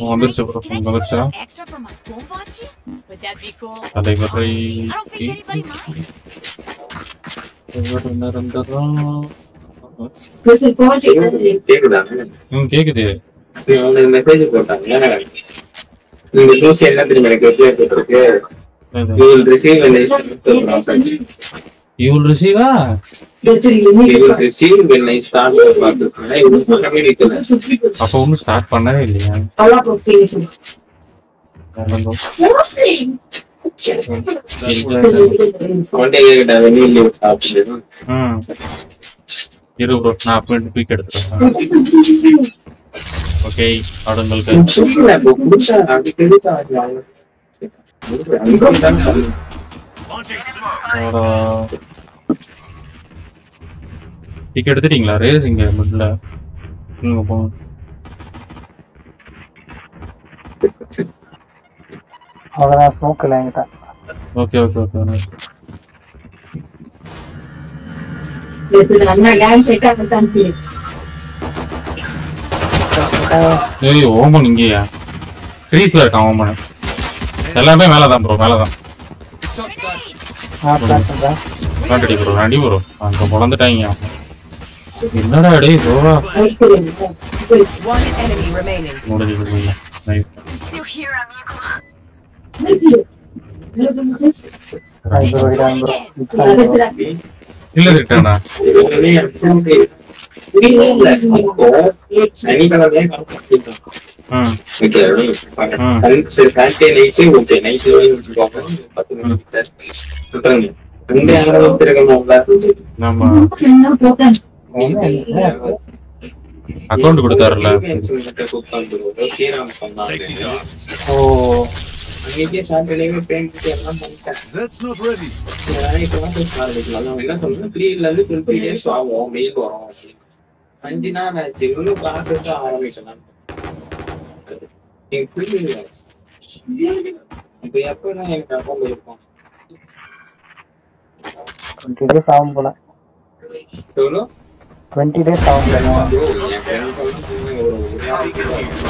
வந்துருச்சு ப்ரோ வந்துருச்சா Extra for my phone watch? Would that be cool? தலைவரை I don't think anybody minds. கேக்குதானே ம் கேக்குது அவங்க மெசேஜ் போட்டாங்க இந்த நியூஸ் என்ன தெரியுமா எனக்கு எப்படி போட்டிருக்கு you will receive an instruction you will ரிசீவா you will receive when I start the process ஆனா இது பண்ணவே நிக்கல அப்போ ஒன்றும் ஸ்டார்ட் பண்ணவே இல்லையா ஒன் டே கிட்ட வெளியே லீவ் அப்படின்னு ம் இரு ப்ரோ நான் அப்போ பீக் எடுத்துறேன் ஓகே ஆடுங்களுக்கு பீக் எடுத்துட்டீங்களா ரேஸ் இங்க மிட்ல நீங்க போங்க அவ்வளோதான் ஸ்மோக்கில் என்கிட்ட ஓகே ஓகே ஓகே ஏய் ஓமன் இங்கேயா கிரீஸ்ல இருக்கான் ஓமன் எல்லாமே மேல தான் ப்ரோ மேல தான் நான் பிளான் பண்ணுறேன் காண்டடி ப்ரோ ரெண்டி ப்ரோ அங்க பொழந்துட்டாங்க என்னடா டேய் ப்ரோ One enemy remaining. முடிஞ்சு nice I'm still here, amigo. ஐம்பது வைடான் ப்ரோ இல்ல ரிட்டானா சனிக்கிழமை ம் சாட்டர்டே நைட்டு ஓகே நைட்டு பத்து மணிக்கு சொல்றாங்க ரெண்டு யாராவது திருக்கணும்ல நம்ம அக்கவுண்ட் கொடுத்தாருல ஸ்ரீராம் சொன்னாங்க ஓ அன்னைக்கே சாட்டர்டேவே பேமெண்ட் எல்லாம் பண்ணிட்டேன் That's not ready. இப்போ ப்ராசஸ் ஆரம்பிக்கலாம் அவன் என்ன சொல்றான் த்ரீல இருந்து டுவெண்ட்டி டேஸ் ஆகும் மெயில் வரும் அப்படின்னு. அஞ்சு நாள் ஆச்சு இன்னும் ப்ராசஸ் ஆரம்பிக்கலாம் எனக்கு புரியல இப்போ எப்போ நான் எனக்கு அக்கௌண்ட் இருக்கும் டுவெண்ட்டி டேஸ் ஆகும் போல எவ்வளோ டுவெண்ட்டி டேஸ் ஆகும் போல ஐயோ, என் friend வந்து சொன்னாங்க, ஒரு ஒரு நாளைக்கு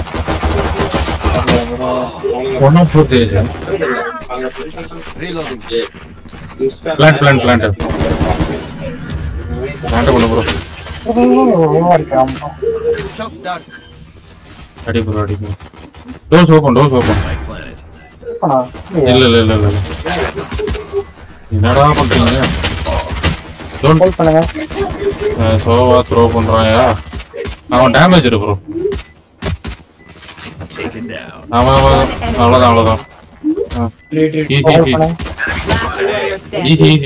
ஒன் ஆஃப் ஃபோர் டேஸ் அவங்க Reloading. Plan plan plan plan பண்ண ப்ரோ ஓவா இருக்கு ஆமா Shot down. அடி ப்ரோ அடி bro doors open doors open ஆ, இல்ல இல்ல இல்ல இல்ல என்னடா பண்றீங்க டோன்ட் ஹோல்ட் பண்ணுங்க சோவா த்ரோ பண்றாயா அவன் டேமேஜ் இருக்கு ப்ரோ Taken down. அவன் அவன் அவ்வளவுதான் அவ்வளவுதான் ஈஸி ஹோல்ட் ஈஸி பண்ணுங்க Last player standing. Easy easy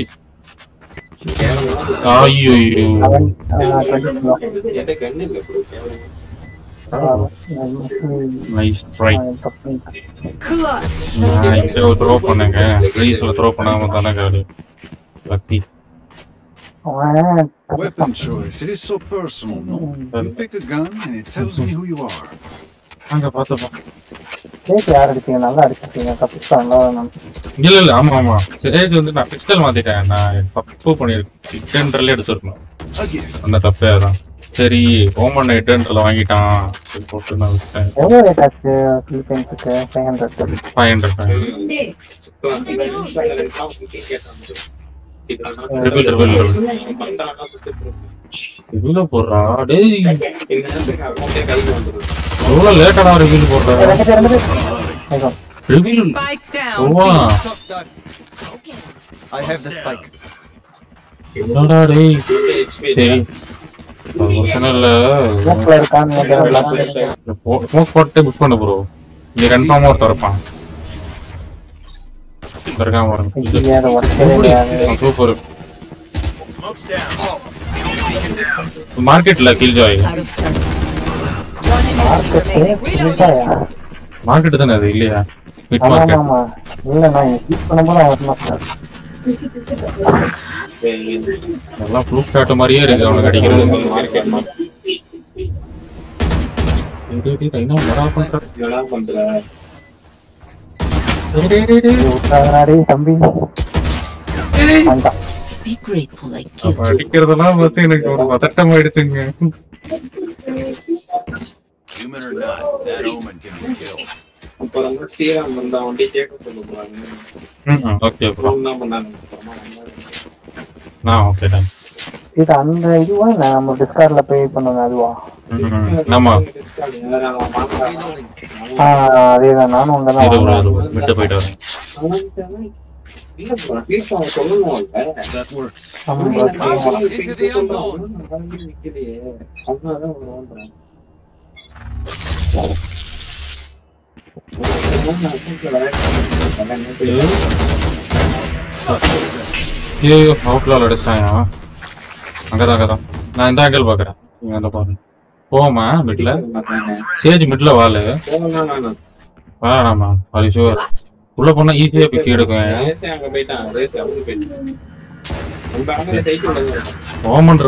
ஐயோ அவன் டுவெண்ட்டி என்கிட்ட கண்ணு இல்லை bro. Nice try Clutch. நான் இங்க த்ரோ பண்ணேங்க ப்ளீஸ்ல த்ரோ பண்ணாம தானே காடு லக்கி அவன் Weapon choice. It is so personal, no? You pick a gun and it tells me who you are. அங்க பார்த்தப்பா கேக் யார் அடிச்சீங்க நல்லா அடிச்சிருக்கீங்க தப்பிச்சாங்களா நான் இல்ல இல்ல ஆமா ஆமா ஸ்டேஜ் வந்து நான் பிஸ்டல் மாத்திட்டேன் நான் தப்பு பண்ணிருக்கேன் இட்டன்டர்ல எடுத்துருக்கணும் A gift. அந்த தப்பே அதான் சரி ஓமன் இட்டன்டர்ல வாங்கிட்டான் சரி, போட்டு நான் விட்டேன் எவ்வளோ ரேட் ஆச்சு பிலிப்பைன்ஸுக்கு ஃபைவ் ஹண்ட்ரட் ஃபைவ் ஹண்ட்ரட் இப்போ அந்த ரெண்டு எல்லாம் உங்களுக்கு கேட்டாங்க bro. இதெல்லாம் ரிபில் ரிபில் ரிபில் அவன் பண்றான்னா சுத்தம். ரிபில போடுறா டேய் இந்த நேரத்துக்கு அக்கௌண்ட்டே கைக்கு வந்துடும் எவ்வளவு லேட்டடா ரிபில் போடுற ரெண்டு பேர் ரெண்டு பேர் ரிபில் Spike down. ஓவா Shot down. I have the spike. என்னடா டேய் சரி அது பிரச்சனை இல்ல ஸ்மோக்கில் இருக்கான்னு நினைக்கிறேன் black player. ஸ்மோக் போட்டு புஷ் பண்ண ப்ரோ இங்க கன்ஃபார்மா ஒருத்தர் இருப்பான் இங்க இருக்கான் பாருங்க இது அதை உடச்சதே கிடையாது சூப்பர் Smoke's down. மார்க்கெட்ல Killjoy Out of time. One enemy remaining. இதுதாயா? மார்க்கெட் தானே அது இல்லையா மிட் ஆமா ஆமா மார்க்கெட் ஆமா இல்ல நான் யூஸ் பண்ணும்போது அவன் வரணும் சார் எல்லாம் ப்ளூ ஷாட் மாதிரியே இருக்கு அவனுக்கு அடிக்கிறது மார்க்கெட் டேய், டேய், டேய், என்ன வரா பண்ற? இதெல்லாம் பண்ற டேய், டேய், டேய், டேய். விட்டாங்கடாடி தம்பி வேண்டாம் Be grateful I அவன் அடிக்கிறதெல்லாம் பார்த்து எனக்கு ஒரு பதட்டம் ஆயிடுச்சுங்க You omen or not, that omen can be killed. அப்புறம் வந்து ஸ்ரீராம் வந்து அவன்கிட்ட கேட்க சொல்லுவாங்க ம் ஓகே ப்ரோ ஃபோன் தான் பண்ணாங்க அப்புறமா வந்து நான் ஓகே டன் இது அந்த இதுவா இல்ல நம்ம டிஸ்கார்ட்ல பே பண்ணது அதுவா ஆமா அவன் மாட்டான். ஆஹ் அதேதான் நானும் இரு அங்கதான் ப்ரோ வாங்கினேன். இரு விட்டு போயிட்டு வரேன் அவன் இல்ல bro, atleast அவன் சொல்லணும்ல. That works. ஆமா, அவன் okay. நான் சொல்றது Into இப்ப the சொல்றான். unknown. அவன் வந்து நிக்கலையே. அதனாலதான் அவன் ஓடுறான். நான் accountல விளையாட்டு ஐயோ அவுட்லால் அடிச்சிட்டாங்க அங்கதான் அங்கதான் நான் இந்த ஆங்கிள் பாக்குறேன் நீங்க அந்த பாருங்க போமா மிட்ல சேஜ் மிட்ல வாழு போகலாம் நானும். வேணாமா அது ஷுவர் உள்ள போனா ஈஸியா பிக் எடுக்கும் ரேஸே அங்க போயிட்டான். ரேஸ் அவங்க போயிட்டான். அந்த ஆளுங்க சைக்கிள் வந்து ஓமன்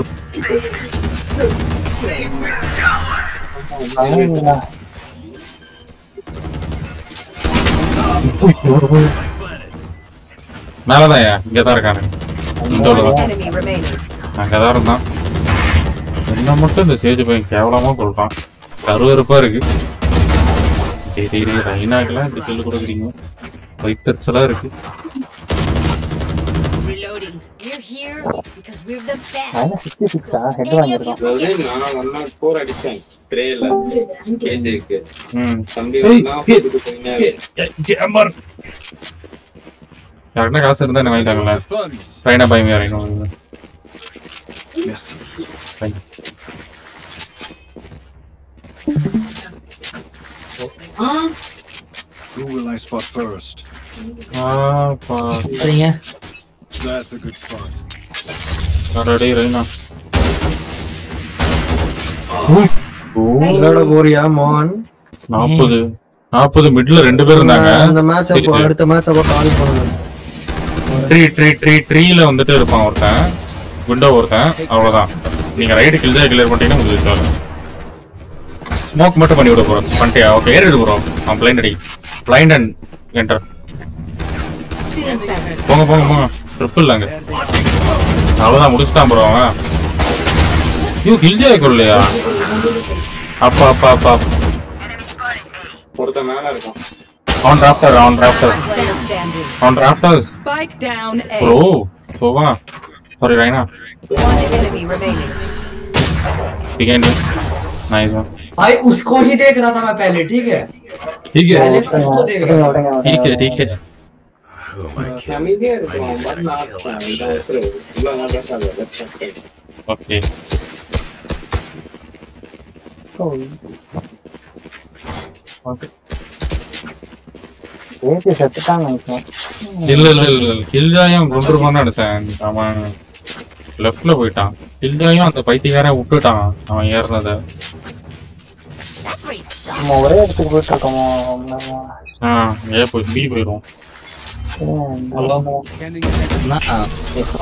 ஆமா. மேலதான் இங்கதான் இருக்கானு இந்த One உள்ளதான் enemy remaining. அங்கதான் இருந்தான் என்ன மட்டும் இந்த சேஜ் பையன் கேவலமா கொள்றான் கருவறுப்பா இருக்கு சரி சரி ரைனாக்கெல்லாம் இப்படி சொல்லி கொடுக்குறீங்க வயிற்றுச்சலா இருக்கு Reloading. We're here because we're the best. Minus sixty சிக்ஸா ஹெட் வாங்கியிருக்கோம் அதாவது நான் ஒன் நாட் ஃபோர் அடிச்சேன் ஸ்ப்ரேல கேஜிக்கு ம் தம்பி ஏய், வந்தா ஏய். போட்டுட்டு போயினாரு. கேமர் யாருன்னா காசு இருந்தா என்ன வாங்கிட்டாங்களா The funds. ரைனா பயம் வேற இன்னும் Merci. Who will I spot first? That's a good spot. Ready Raina விளையாட போறியா மோகன் நாற்பது நாற்பது மிட்ல ரெண்டு பேர் இருந்தாங்க அந்த மேட்ச் அப்போ சரி, சரி. அடுத்த மேட்ச் அப்போ கால் பண்ணணும் ட்ரீ ட்ரீ ட்ரீ ட்ரீல வந்துட்டு இருப்பான் ஒருத்தன் விண்டோ ஒருத்தன் அவ்வளவுதான் நீங்க ரைட்டு கில்ஜா கிளியர் பண்ணிட்டீங்கன்னா உங்களுக்கு வேலை ஸ்மோக் மட்டும் பண்ணி விட போறோம் பண்ணிட்டியா ஓகே ஏறிடு ப்ரோ அவன் பிளைண்ட் அடி பிளைண்ட் அண்ட் என்டர் போங்க போங்க போங்க ட்ரிப்பிள் இல்லைங்க அவ்வளவுதான் முடிச்சுட்டான் ப்ரோ அவன் ஐயோ கில்ஜா கொள்ளையா அப்பா அப்பா அப்பா ஒருத்தன் மேல இருக்கான் அவன் டிராஃப்டர் அவன் டிராஃப்டர் Player standing. அவன் டிராஃப்டர் Spike down bro A. Sova sorry Raina One enemy remaining. ठीक है नाइस भाई उसको ही देख रहा था मैं पहले ठीक है ठीक है पहले मैं उसको देख रहा था விடுங்க, விடுங்க, ठीक है விடுங்க. ठीक है அமைதியா இருக்கும் அவன் பாட்டு நான் இதான் இருக்கிறது. இவ்வளவு நான் பேசாத left side. ओके ओके ஏசி செத்துட்டான்னு நினைச்சேன் இல்ல இல்ல இல்ல கில்ஜாயும் கொண்டு போன நினைச்சேன் அவன் லெஃப்ட்ல போயிட்டான் கில்ஜாயும் அந்த பைத்தியக்காரன் விட்டுட்டான் அவன் ஏறினத That race நம்ம ஒரே இடத்துக்கு போயிட்டு இருக்கோமோ நம்ம, ஆ ஏ போய் பி போயிடும் ஏன் இந்த Scanning ahead.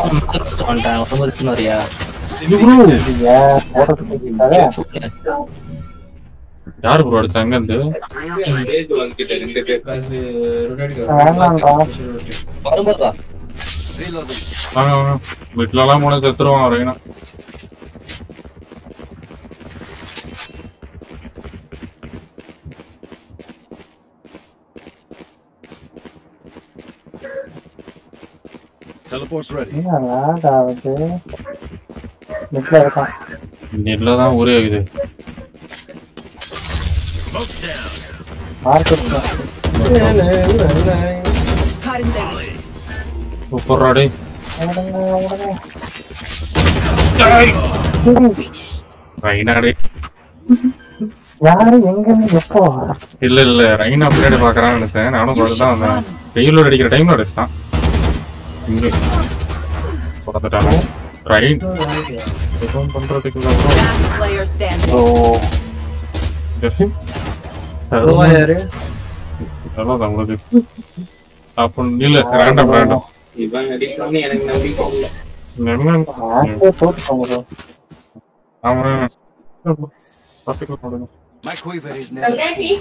இது ப்ரோ ஏன் போடுறதுக்கு இருக்காதே? யாரு ப்ரோ அடிச்சா எங்க இருந்து Stage one கிட்ட ரெண்டு பேர். வேண்டாம்டா Reloading. வாங்க வாங்க வீட்டுலலாம் போன செத்துருவான் வரையினா Teleport's ready. என்ன lag ஆகுது மிட்ல இருக்கான் நெட்ல தான் ஊரே ஆகுது மார்க்கெட் சூப்பர் டே ரைனா டே யாரு எங்க இருந்து எப்போ இல்ல இல்ல ரைனா பின்னாடி பாக்குறான்னு நினைச்சேன் நானும் பார்த்து தான் வந்தேன் வெயிலோட அடிக்கிற டைம்ல அடிச்சிட்டான் இங்க பிறந்துட்டாங்க ரைன் எதுவும் பண்றதுக்கு இல்ல bro. Last player standing. ஓ அதுவா யாரு அதெல்லாம் நம்மளுக்கு அப்போ இல்ல ரேண்டம் ரேண்டம் இவன் அடிப்பான்னு எனக்கு நம்பிக்கை இல்லை மேட்சே போட்டு அவன் பார்த்துக்கலாம் போடுங்க My quiver is never full.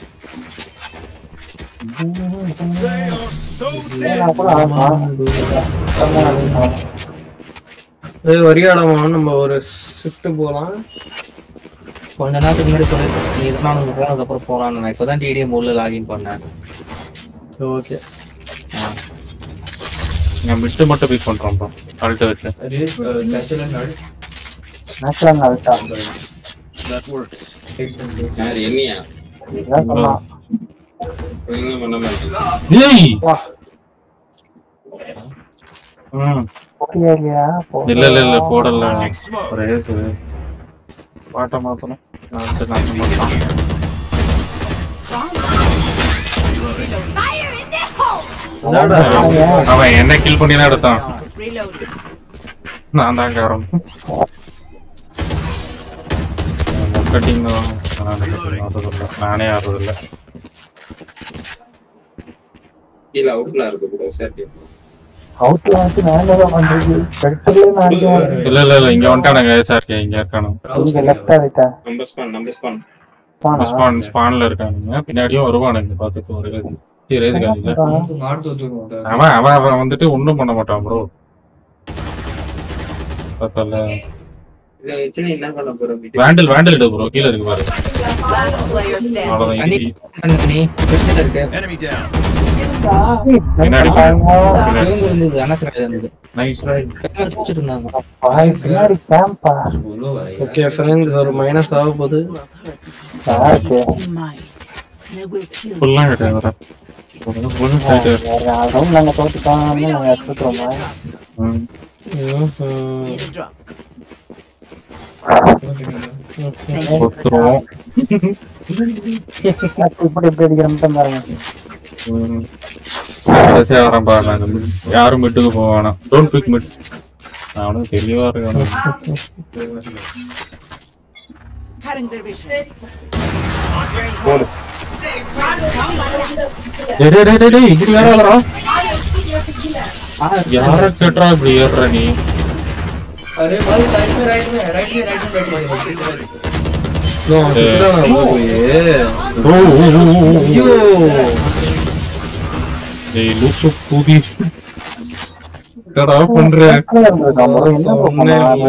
They are so dead. நான் கூட ஆமா ஏய் வரியாடா மோகன் நம்ம ஒரு ஷிஃப்ட் போலாம் கொஞ்ச நேரத்துக்கு முன்னாடி சொல்லிட்டு நீ இதெல்லாம் உனக்கு போனதுக்கு அப்புறம் போலான்னு நான் இப்பதான் டிடிஎம் உள்ள லாகின் பண்ணேன் ஓகே நான் மிட்டு மட்டும் பீக் பண்றோம்ப்பா அல்ட்ட வச்சு நேச்சுரல் அல்ட்டா That works. யார் என்னையா இதான் சொன்னான் ஒழுங்கா பண்ண மாட்டேன் ஏய் வா ம் போட்டியா இல்லையா போ- இல்ல இல்ல இல்ல போடல ரேஸ் பாட்டை மாத்தணும் நான் வந்து நான் மாட்டான் Fire in the hole! அவன் என்ன கில் பண்ணி தான் எடுத்தான் Reload. நான் தான் காரணம் கட்டிங் நானே ஆடுறது இல்ல கீழே அவுட்ல இருக்கு ப்ரோ சரி அவுட்ல வந்து மேல தான் பண்றது பெட்ரோலே நான் அடிக்க இல்ல இல்ல இல்ல இங்க வந்துட்டானுங்க சார் இங்க இருக்கானு இங்க லெஃப்டா ரைட்டா நம்ம ஸ்பான் நம்ம ஸ்பான் ஸ்பான் ஸ்பான்ல இருக்கானுங்க பின்னாடியும் வருவானுங்க பாத்துட்டு ஒரு ரேஸ் காலில அவன் அவன் அவன் வந்துட்டு ஒண்ணும் பண்ண மாட்டான் ப்ரோ பார்த்தல இதை வச்சு என்ன பண்ண போறோம் வேண்டல் வேண்டல் எடு ப்ரோ கீழ இருக்கு பாரு Last player standing. அவ்வளவுதான் அனி இடி. நீ கிட்ட இருக்கு Enemy down. பின்னாடி இவங்க இருந்தது அனசரா இருந்தது நைஸ் ரைட் வச்சுட்டு இருந்தாங்க பாய் பின்னாடி கேம்பா ஓகே ஃப்ரெண்ட்ஸ் ஒரு மைனஸ் ஆக போகுது okay Mine. They will kill ஃபுல்லா எடுத்து வர ஃபுல்லா சைடு வேற நாலு ரவுண்ட் நாங்க தோத்துட்டோம்னு நாங்க எடுத்துக்கிறோமா ம் ம்ஹும். Need a drop. ஒத்துருவோம் இப்படி இப்படி அடிக்கிற மட்டும் பாருங்க ம். கடைசியா வரேன் பாரு நாங்க யாரும் மிட்டுக்கு போக வேணாம் டோன்ட் பிக் மிட் அவனும் தெளிவா இருக்கானு Cutting their vision. டேய் டேய் டேய், டேய் டேய் இப்படி யாரா வரா யார கேட்டா இப்படி ஏறுற நீ अरे भाई साइड में राइट में राइट में राइट में राइट में No, சுத்துறானா போய் ஓ ஓ, ஓ, ஓ, ஓ. ஐயோ டேய் லூசு பூதி என்னடா பண்ற பக்கத்துல இருந்திருக்கான் bro. என்ன bro பண்ணலாம்?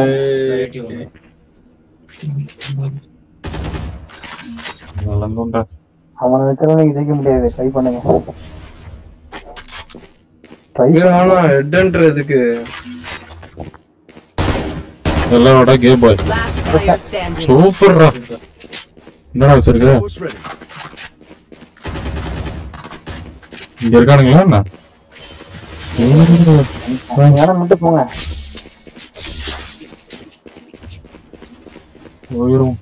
வளர்ந்தோம்டா அவனை வச்சாலும் நீங்க ஜெயிக்க முடியாது ட்ரை பண்ணுங்க ட்ரை ஆனா ஹெட்ன்றதுக்கு எல்லாரோட கேம் பாய் Last player standing. சூப்பர்ரா என்னடா வச்சிருக்க Who's ready? இங்க இருக்கானுங்களா என்ன வேணா மட்டும் போங்க போயிரும்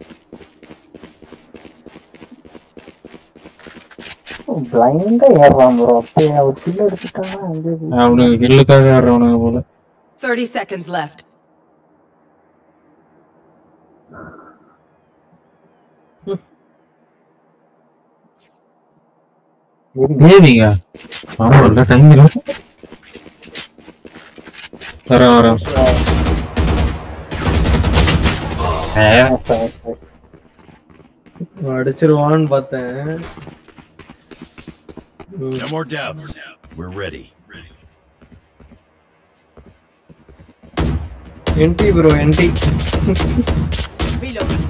பிளைண்டா ஏறுறான் ப்ரோ அப்படியே அவர் கில்ல எடுத்துட்டாங்கன்னா அங்கே அவனுக்கு கில்லுக்காக ஆடுறவனுங்க போல 30 seconds left. ஏவிங்க ஆமா இல்ல டைம் இல்ல வர வர அடிச்சிருவான்னு பார்த்தேன் No more doubts. We're ready. NT bro NT Reload.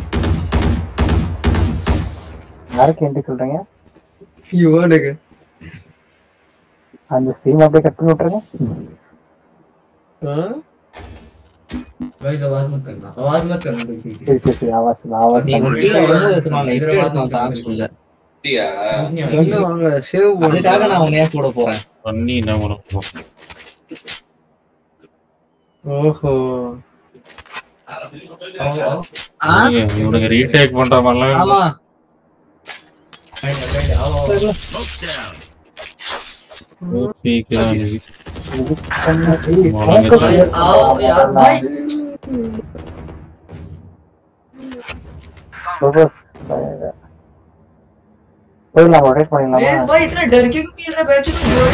யாருக்கு என்டி சொல்றீங்க இவனுக்கு அந்த ஸ்ட்ரீம் அப்படியே கட் பண்ணி விட்டுருங்க ஆ? गाइस आवाज मत करना आवाज मत करना बिल्कुल சரி சரி சரி ஆவாஸ் ஆவாஸ் நீ கீழே வரும்போது எடுத்துனால இப்ப எடுத்து நான் தாங்க சொல்ல கண்ணு வாங்க ஷேவ் அதுக்காக நான் உன்னைய கூட போறேன் பண்ணி என்ன பண்ணுவோம் ஓஹோ இவனுக்கு ரீடேக் பண்ற மாதிரிலாம் ஆமா Smoke down. சீக்கிரம் நீ. भाई आओ यार भाई போயிடலாம் ரொட்டேட் பண்ணிடலாமா रेस भाई इतना डर के क्यों खेल रहा है बैच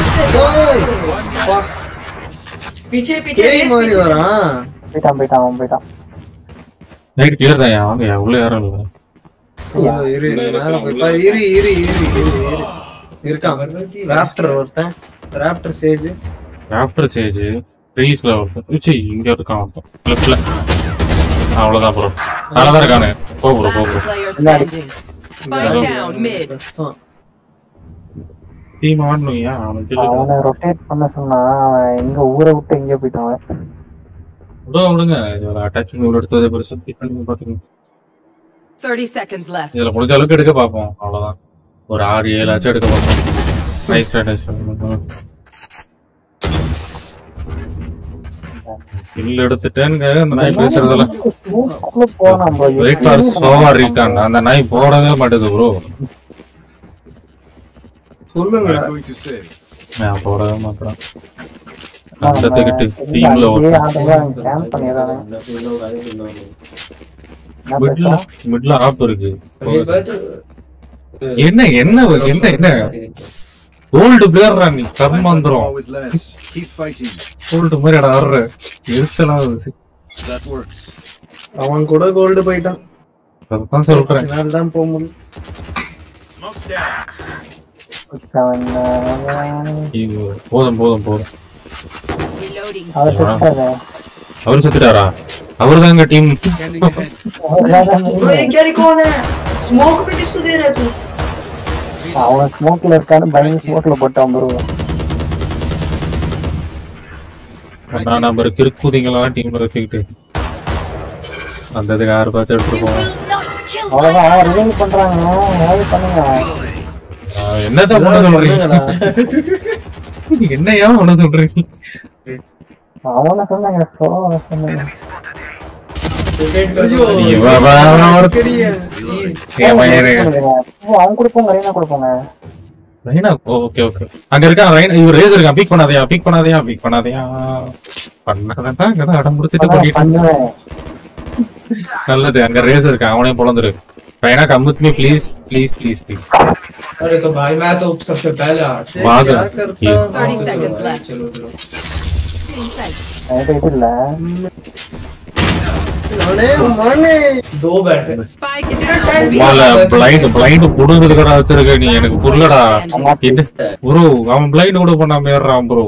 पीछे पीछे பேய் रेस மாதிரி पीछे வரான் போயிட்டான் போயிட்டான் அவன் போயிட்டான் நைட் கிளியர் தான் வாங்க உள்ள யாரும் இல்ல ஓ, இரு இரு, மேல போய் பாரு. இரு இரு இரு இரு இரு இருக்கான் ராப்டர் ஒருத்தன் ராப்டர் சேஜ் ஆஃப்டர் ஸ்டேஜ் ரிலீஸ்ல ஒருத்தன் ச்சீ, இங்க இருக்கான் ஒருத்தன் லெஃப்ட்ல அவ்வளவுதான் ப்ரோ அதனாலதான் இருக்கானு போ ப்ரோ போ bro Last player standing. Spike down mid. கஷ்டம் டீம் ஆடணும் ஏன் அவனுக்கு கில்லு அவனை ரொட்டேட் பண்ண சொன்னா அவன் எங்க ஊரை விட்டு எங்க போயிட்டான் அவன். விடுங்க விடுங்க இது ஒரு அட்டாச்சிங் இவ்வளோ எடுத்ததே பெருசு பண்ணி பார்த்துக்கோங்க 30 seconds left. இதுல முடிஞ்ச அளவுக்கு எடுக்க பார்ப்போம் அவ்வளவுதான் ஒரு ஆறு ஏழு ஆச்சும் எடுக்க பார்ப்போம் நைஸ் நைஸ் கில் எடுத்துட்டேங்க அந்த நாய் பேசுறதுல ஸ்மோக்குள்ள போனான் bro. வெயிட் ஃபார் சோவா இருக்கான் அந்த நாய் போடவே மாட்டேது ப்ரோ சொல்லுங்க I'm going to say. நான் போடவே மாட்டேன் அவன் அந்த டிக்கெட் இல்ல, டீம்ல அங்கேயே ஆடுறதா அவன் camp பண்ணிடுறானே. என்ன மிட்ல பேசுறான்? மிட்ல ஆப் இருக்கு He's about to. என்ன என்ன என்ன என்ன ஓல்டு பிளேயர்ரா நீ Fight கர்மாந்திரம் more with less. Keep fighting. Old மாதிரி அட ஆடுற எரிச்சலா வருது That works. அவன் கூட கோல்டு போயிட்டான் அதான் சொல்றேன் அதனால தான் போக முடியும் அவன், அவன், இது போதும் போதும் போதும் Reloading. அவர் செத்தாரு. அவரு செத்துட்டாரா அவரு தான் எங்க டீம் அவர்தான் Bro, ये क्या कौन है? Smoke में किसको दे रहा है तू? அவன் ஸ்மோக்ல இருக்கான்னு பயந்து ஸ்மோக்ல போட்டான் ப்ரோ நான் நம்பர் கிறுக்குதிங்களா டீம்ல வச்சுக்கிட்டு அந்த இதுக்கு யாரு பார்த்து எடுத்துருப்போம் அவ்வளவுதான் ரிவைவ் பண்றாங்க ஏதாவது பண்ணுங்க என்னதான் பண்ண சொல்றீங்க என்னையா பண்ண சொல்றீங்க அவனை சொன்னாங்க சோழ சொன்னாங்க இவ வேற ஒருத்தர். என் பையனே. ஓ, அவன் கொடுப்போங்க ரீனா கொடுப்போங்க ரைனா ஓகே ஓகே அங்க இருக்கான் ரைனா இவர் ரேஸ் இருக்கான் பீக் பண்ணாதயா பீக் பண்ணாதயா பீக் பண்ணாதயா பண்ணாதான் அங்கதான் அடம் முடிச்சிட்டு பண்ணிட்டு பண்ணுவேன் நல்லது அங்க ரேஸ் இருக்கான் அவனே பொழந்துரு Raina come with me please please please please अरे तो भाई मैं तो सबसे पहले हाथ से भाग क्या करता ये- 30 seconds left. चलो चलो என்கிட்ட இது இல்ல அவனே மண்ணே दो बैठे Spike down. மால பிளைண்ட் பிளைண்ட் புடுங்கிறது கடை வச்சிருக்க நீ எனக்கு புரியலடா என்ன ப்ரோ அவன் பிளைண்ட் கூட பண்ணாம ஏறான் ப்ரோ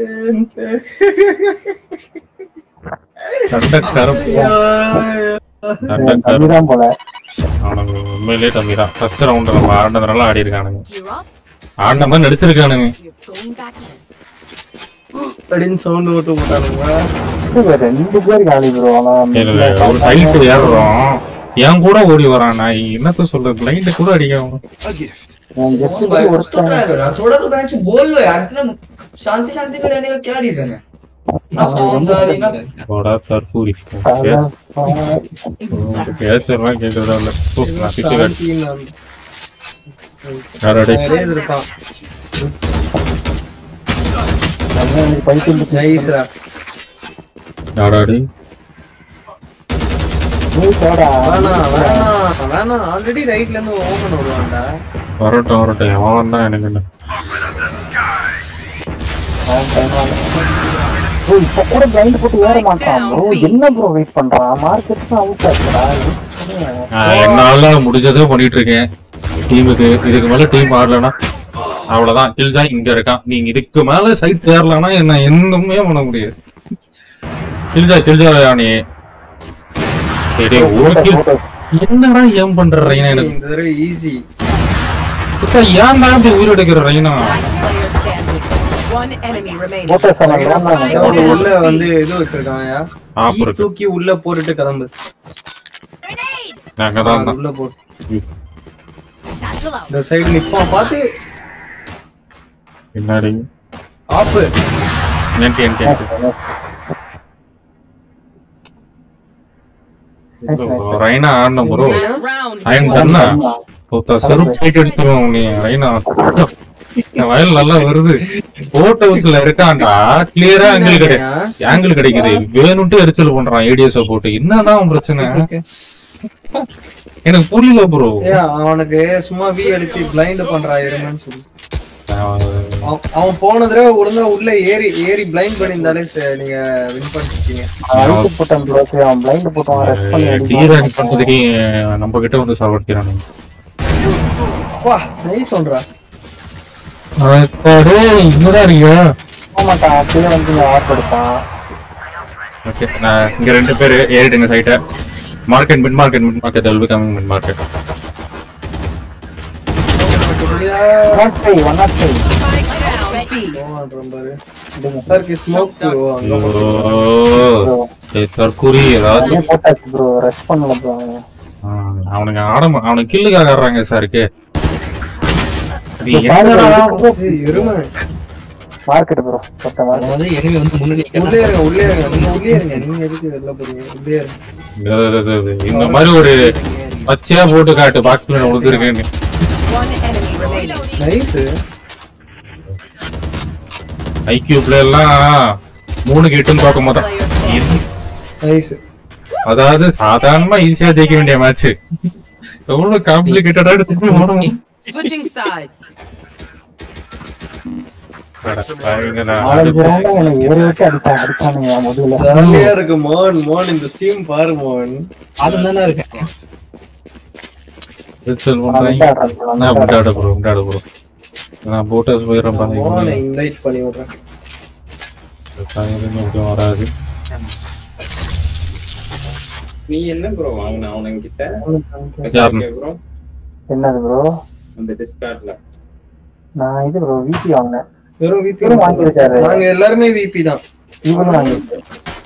கண்ட கருப்பு கண்ட கருப்பு தம்பிதான் போல அவனுங்க உண்மையிலேயே தம்பி தான் ஃபர்ஸ்ட் ரவுண்ட் நம்ம ஆடினதுனால ஆடி இருக்கானுங்க You're up. ஆடின மாதிரி நடிச்சிருக்கானுங்க You're going back in. அப்படின்னு சவுண்ட் போட்டு போட்டானுங்க இது ரெண்டு பேர் காலி ப்ரோ இல்ல, இல்ல, ஒரு சைட் ஏறுறோம் என் கூட ஓடி வரான் நான் என்னத்த சொல்றது பிளைண்ட் கூட அடிக்காம A gift. कौन भाई कुछ तो ट्राई करो यार थोड़ा तो बेंच बोल लो यार इतना शांति शांति में रहने का क्या रीजन है ना साउंड्स आ रही ना போடா தற்பூரி பேச பேச்செல்லாம் கேட்கறதா இல்ல ஓ, நான் திட்டு காட்டு. யாராடி இருப்பான் பைத்தியம் நைஸ்ரா யாராடி நீ போடா வேணாம் வேணாம் வேணாம் ஆல்ரெடி ரைட்ல இருந்து ஓபன் வருவான்டா வரட்டும் வரட்டும் எவன் தான் எனக்கு என்ன அவன் பயனால. bro, இப்ப கூட பிளைண்ட் போட்டு ஏற மாட்டான் ப்ரோ என்ன ப்ரோ வெயிட் பண்றான் மார்க்கெட் அவுட் ஆச்சுடா நான் என்னால முடிஞ்சதை பண்ணிட்டு இருக்கேன் டீமுக்கு இதுக்கு மேல டீம் ஆடலனா அவ்வளவுதான் கில்ஜா இங்க இருக்கான் நீங்க இதுக்கு மேல சைட் ஏறலனா என்ன எதுவுமே பண்ண முடியாது கில்ஜா கில்ஜா நீ சரி ஒரு kill. என்னடா ஏன் பண்ற ரைனா எனக்கு இந்த தடவை ஈஸி புதுசா ஏன்டா இப்படி உயிர் எடுக்கிற Raina Player standing. One enemy remaining. போட்ட சொன்னாங்க அவன் உள்ள வந்து இது வச்சிருக்கான்யா ஆப் ஈ இருக்கு தூக்கி உள்ள போட்டுட்டு கிளம்பு நான் அங்கதான் அது இருந்தேன். உள்ள போட்டு இந்த சைடு நிப்பான் பாத்து பின்னாடி ஆப்பு என்டி என்டி ரைனா ஆடின ப்ரோ Last round. ஐயம் கண்ணா ஒருத்த செருப்பு போயிட்டு எடுத்துருவோம் நீ ரைனா இந்த வயல் நல்லா வருது போட் ஹவுஸ்ல இருக்கான்டா கிளியரா ஆங்கிள் கிடையாது ஆங்கிள் கிடைக்குது வேணும்ட்டு எரிச்சல் பண்றான் ஏடிஎஸ் போட்டு என்னதான் உன் பிரச்சனை எனக்கு புரியல ப்ரோ ஏ அவனுக்கு சும்மா வி அடிச்சு பிளைண்ட் பண்றா இருமன்னு சொல்லி அவன் அவன் போன தடவை ஒழுங்கா உள்ள ஏறி ஏறி பிளைண்ட் பண்ணியிருந்தாலே ச- நீங்க வின் பண்ணிருக்கீங்க அழுத்து போட்டான் ப்ரோ சரி அவன் பிளைண்ட் போட்டான் ரெஸ்ட் பண்ணி டீரன் அடிப்பான். பண்றதுக்கு நம்ம கிட்ட வந்து சாவடிக்கிறானுங்க வா நைஸ் சொல்றா இன்னும் இருக்கீங்க போக மாட்டான் கீழே வந்து ஆஃப் எடுப்பான் ஓகே நான் இங்க ரெண்டு பேரு ஏறிடுங்க சைட்ட market mid market mid market will be coming mid market one nought five one nought five Spike down B. போவான் பாரு சார்க்கு ஸ்மோக் அங்க ஐயோ ஏய், தற்குறி ஏதாச்சும் போட்டாச்சு ப்ரோ ரெஸ்ட் பண்ணல ப்ரோ ஆ, அவனுங்க ஆட மா- அவனுக்கு கில்லுக்காக ஆடுறாங்க சாருக்கு இது இது பாருங்க, என்னடா ஏய், எருமை மார்க்கெட் ப்ரோ பத்த மார்க்கெட் அதாவது enemy வந்து முன்னாடி உள்ளே இருங்க உள்ளே இருங்க நீங்க உள்ளே இருங்க நீங்க எதுக்கு வெளில போறீங்க உள்ளே இருங்க இது, இது, இது, இது. இந்த மாதிரி ஒரு பச்சையா போட்டு காட்டு பாக்ஸ் பிளேன் உழுதுருக்கேன்னு One enemy remaining. நைஸ் ஐக்யூப்ல எல்லாம் மூணு எட்டுன்னு பார்க்கும் போது Player standing. நைஸ் அதாவது சாதாரணமா ஈஸியா ஜெயிக்க வேண்டிய மேட்ச் எவ்வளவு காம்ப்ளிகேட்டடா எடுத்து போனோம் Switching sides. நாலஞ்சு ரவுண்டா எனக்கு ஏறி விட்டு அடிச்சா அடிச்சானுங்க என் முதுகுல ஜாலியா இருக்கு மோகன் மோகன் இந்த ஸ்டீம் பாரு மோகன் அது தானே இருக்கேன் விட்டாட ப்ரோ விட்டாட ப்ரோ நான் போட்டஸ் போயிடுறேன் மோகனை பாருங்க இன்வைட் பண்ணி விடுறேன் வராது நீ என்ன ப்ரோ வாங்கின அவனுங்கிட்ட ஜார்னு. ப்ரோ என்னது ப்ரோ அந்த டிஸ்கார்ட்ல நான் இது ப்ரோ விபி வாங்கினேன் வெறும் விபி இவரும் வாங்கியிருக்காரு. நாங்க எல்லாருமே விபி தான் இவனும் வாங்கியிருக்கேன்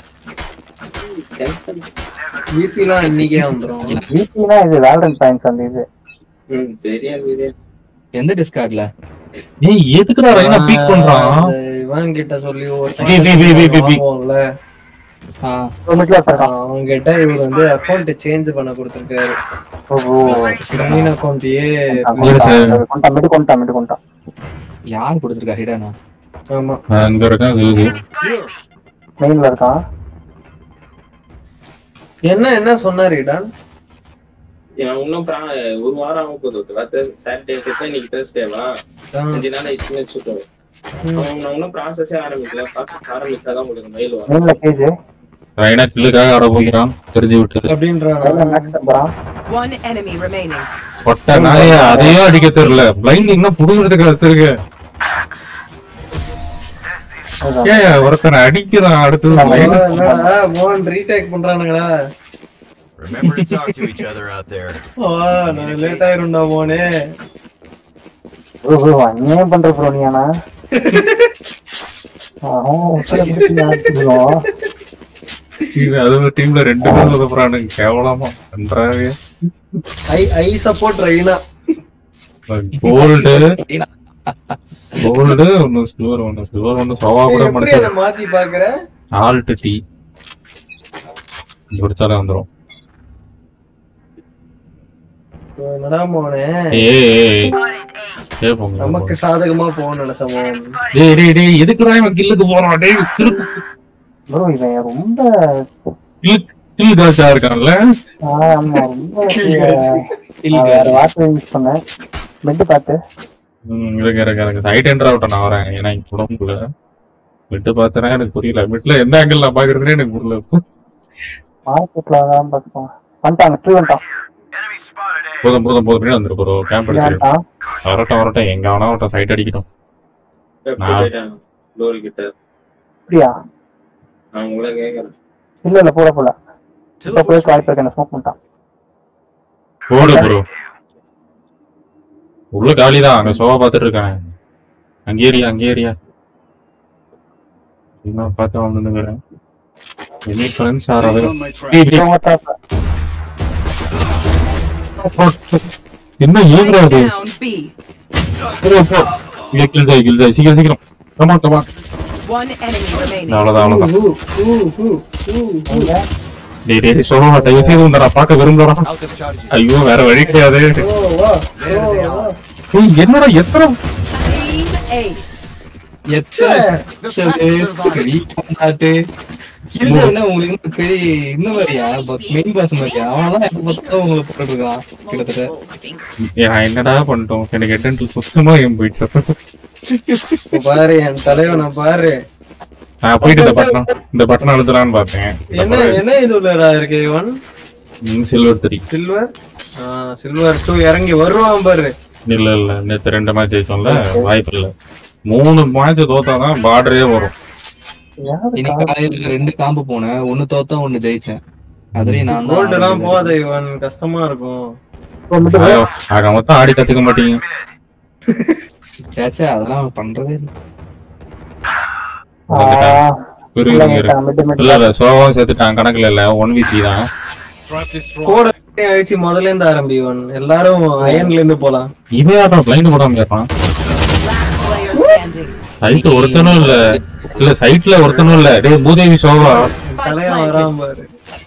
விபிலாம் இன்னைக்கே வந்துரும் விபினா இது வேலரன் பாயிண்ட்ஸ் அந்த இது ம் சரியா சரியா எந்த டிஸ்கார்ட்ல ஏய் எதுக்குடா ரைனா பீக் பண்றான் அந்த இவன் கிட்ட சொல்லி ஒரு வி, வி, வி, வி, வி, வி. வாங்குவோம்ல மிட்ல வச்சிருக்கான் அவங்க கிட்ட இவர் வந்து அக்கௌண்ட் சேஞ்ச் பண்ண கொடுத்திருக்காரு ஓ மெயின் அக்கௌண்ட்லயே கொண்டான் மிட்டு கொண்டான் மிட்டு கொண்டான் யார் கொடுத்துருக்கா ஹிடானா ஆமா அங்க இருக்கான் இது, இது. மெயின்ல இருக்கான் என்ன என்ன சொன்னாரு இடான் நான் இன்னும் பிரா- ஒரு வாரம் ஆக போகுது சாட்டர்டே கிட்ட நீங்க தேர்ஸ்டேவா அஞ்சு நாள் ஆயிடுச்சுன்னு வச்சுக்கோ அவன் நான் இன்னும் ப்ராசஸே ஆரம்பிக்கல ப்ராசஸ் ஆரம்பிச்சாதான் உங்களுக்கு மெயில் வரும் மெயின்ல கேஜ் ரைனா கில்லுக்காக ஆட போகிறான் தெரிஞ்சு விட்டு அப்படின்றான் மேக்ஸ் நம்புறான் One enemy remaining. ஒட்ட நாய அதையும் அடிக்க தெரியல பிளைண்டிங்னா புடுங்கிறதுக்கு வச்சிருக்க ஏன் ஒருத்தனை அடிக்கிறான் அடுத்தது blind. என்னடா மோகன் ரீடேக் பண்றானுங்களா Remember to talk to each other out there. ஆ, நான் லேட் ஆயிரும்டா மோனே ப்ரோ ப்ரோ அநியாயம் பண்ற ப்ரோ நீ ஆனா அவன் உத்தர ப்ரோ இவன் அதுவும் டீம்ல ரெண்டு பேரும் உதவுறானுங்க கேவலமா நன்றாவே I I support Raina gold gold ஒன்னு சில்வர் ஒன்னு சில்வர் ஒன்னு சோவா கூட எப்படி அதை மனுஷன் மாத்தி பாக்குற ஆல்ட் டீ கொடுத்தாலே வந்துரும் என்னடா மோனே ஏய் ஏய் ஏய் போங்க நமக்கு சாதகமா போகணும்னு நினைச்ச மோகன் டேய் டேய் டேய் எதுக்குடா இவன் கில்லுக்கு போறான் டேய் திருப்பு ப்ரோ இவன் ரொம்ப கில் கில் காசா இருக்கான்ல ஆ, ஆமா ரொம்ப நான் வேற வார்த்தை யூஸ் பண்ணேன் பெட் பார்த்து ம், இருங்க இருங்க இருங்க சைட் என்டர் ஆகட்டும் நான் வரேன் ஏன்னா இங்க கூட முடியல விட்டு பார்த்தேன்னா எனக்கு புரியல விட்டுல எந்த ஆங்கிள் நான் பாக்குறதுனே எனக்கு புரியல மார்க்கெட்ல தான் பார்ப்போம் வந்துட்டாங்க ட்ரீ வந்துட்டான் போதும் போதும் போதும் பின்னாடி வந்துரு ப்ரோ கேம்ப் ட்ரீ அடிச்சிரு வந்துட்டான் வரட்டும் வரட்டும் எங்க வேணா வரட்டும் சைட் அடிக்கட்டும் நான் டோரி கிட்ட அப்படியா நான் உங்களை கேட்கறேன் இல்ல இல்ல போட போல இப்ப போய் வாய்ப்பு இருக்கு என்ன ஸ்மோக் பண்ணிட்டான் போடு ப்ரோ உள்ள காலி தான் அங்க சோவா பார்த்துட்டு இருக்கானே அங்கே ஏரியா அங்கே ஏரியா என்ன பார்த்து வந்துருக்கிறேன் any friends are Take away on my track. இவங்க top. என்ன ஏங்குறா அது Down B. போ, போ. இங்க kill die, kill die. சீக்கிரம் சீக்கிரம் கமா கமா One enemy remaining. அவ்வளவுதான் அவ்வளவுதான் ஊ, ஊ, ஊ, ஊ, ஊ. டேய் டேய் சொல்ல மாட்டேன் தயவு செய்து உன்னை நான் பார்க்க விரும்புறேன் ஐயோ வேற வழி கிடையாது ஓ, வா, ஓ, வா. ஏய், என்னடா எத்தனை Team Ace. உங்களுக்கு இன்னும் பெரிய இந்த மாதிரியா மெயின் பாஸ் மாதிரியா அவனதான் எப்ப பார்த்தாலும் உங்களை போட்டு இருக்கான் கிட்டத்தட்ட ஏய், நான் என்னடா பண்ணிட்டோம் எனக்கு எட்டன்ட்டு சுத்தமா என் போயிட்டு இப்ப பாரு என் தலைவனை பாரு நான் போயிட்டு இந்த பட்டன் இந்த பட்டன் அழுத்தலான்னு பார்த்தேன் என்ன என்ன இது உள்ளடா இருக்கு இவன் silver three silver silver two இறங்கி வருவான் பாரு இல்ல இல்ல நேத்து ரெண்டு மேட்ச் ஜெயிச்சோம்ல வாய்ப்பு இல்ல மூணு மேட்ச் தோத்தாதான் பார்டரே வரும் இன்னைக்கு காலையில ரெண்டு காம்பு போனேன் ஒண்ணு தோத்தா ஒண்ணு ஜெயிச்சேன் அதுலயும் நான் தான் கோல்டு எல்லாம் ஆடுறது. போகாத இவன் கஷ்டமா இருக்கும் ஐயோ, ஆக மொத்தம் ஆடி கத்துக்க மாட்டீங்க சே, சே, அதெல்லாம் பண்றதே இல்ல. வந்துட்டான். புரியுதுங்க இல்ல இல்ல சோகம் சேர்த்துட்டான் கணக்குல இல்ல ஒன் வி தான் Trap destroyed. கோட ஆயிடுச்சு முதல்ல இருந்து ஆரம்பி இவன் எல்லாரும் அயன்ல இருந்து போலாம் இவன் ஆட்டம் பிளைண்ட் போடாம கேட்பான் Player standing. சைட் ஒருத்தனும் இல்ல இல்ல சைட்ல ஒருத்தனும் இல்ல டேய் பூதேவி சோகா Spike தலைய planted. வராம பாரு